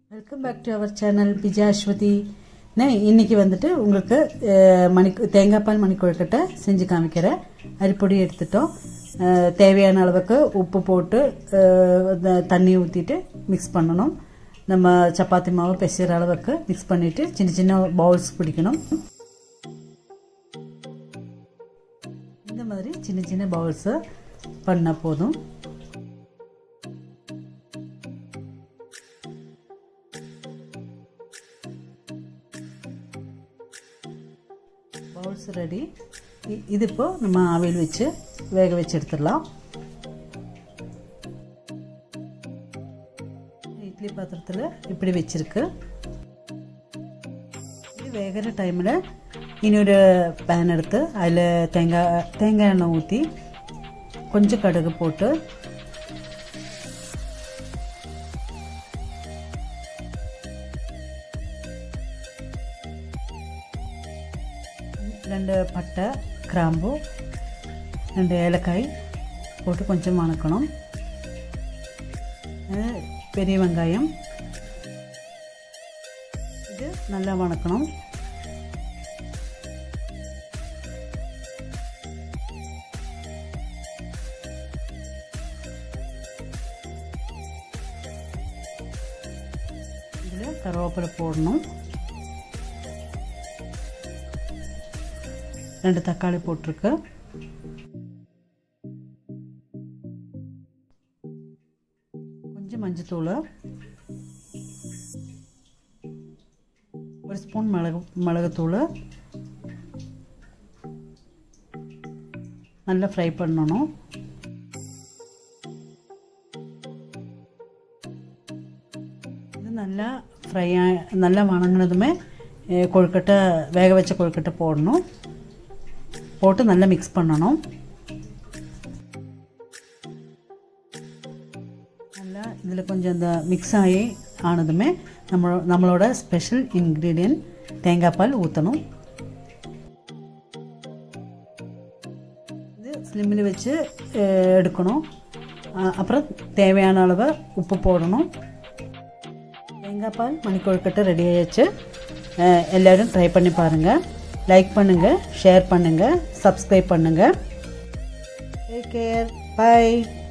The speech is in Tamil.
welcome back to our channel பிஜாஸ்வதி நான் இன்னைக்கு வந்துட்டு உங்களுக்கு அஹ், மணி தேங்காய் பால் மணி கொழுக்கட்டை செஞ்சு காமிக்கிறேன் அரிப்பொடி எடுத்துட்டோம் அஹ், தேவையான அளவுக்கு உப்பு போட்டு அஹ், இந்த தண்ணி ஊற்றிட்டு மிக்ஸ் பண்ணணும் நம்ம சப்பாத்தி மாவு பிசைகிற அளவுக்கு மிக்ஸ் பண்ணிட்டு சின்ன சின்ன பவுல்ஸ் பிடிக்கணும் இந்த மாதிரி சின்ன சின்ன பவுல்ஸை பண்ணால் போதும் பவுல்ஸ் ரெடி இது இப்போ நம்ம ஆவியில் வச்சு வேக வச்சு எடுத்துடலாம் இட்லி பாத்திரத்தில் இப்படி வச்சிருக்கு இது வேகிற டைமில் இன்னொரு பேன் எடுத்து அதில் தேங்காய் தேங்காய் எண்ணெய் ஊற்றி கொஞ்சம் கடுகு போட்டு ரெண்டு பட்டை கிராம்பு ரெண்டு ஏலக்காய் போட்டு கொஞ்சம் வணக்கணும் அது பெரிய வெங்காயம் இது நல்லா வணக்கணும் இதில் கருவேப்பிலை போடணும் ரெண்டு தக்காளி போட்டிருக்கு கொஞ்சம் மஞ்சத்தூள் ஒரு ஸ்பூன் மிளகு மிளகுத்தூள் நல்லா ஃப்ரை பண்ணணும் இது நல்லா ஃப்ரை நல்லா வணங்கினதுமே அஹ், கொழுக்கட்டை வேக வச்ச கொழுக்கட்டை போடணும் போட்டு நல்லா மிக்ஸ் பண்ணணும் நல்லா இதில் கொஞ்சம் இந்த மிக்ஸ் ஆகி ஆனதுமே நம்ம நம்மளோட ஸ்பெஷல் இன்க்ரீடியன்ட் தேங்காய் பால் ஊற்றணும் இது ஸ்லிம்மில் வச்சு அஹ், எடுக்கணும் அஹ், அப்புறம் தேவையான அளவு உப்பு போடணும் தேங்காய் பால் மணிக்கொழுக்கட்டை ரெடி ஆயாச்சு அஹ், எல்லாரும் ட்ரை பண்ணி பாருங்கள் லைக் பண்ணுங்கள் ஷேர் பண்ணுங்கள் சப்ஸ்கிரைப் பண்ணுங்கள் டேக் கேர் பை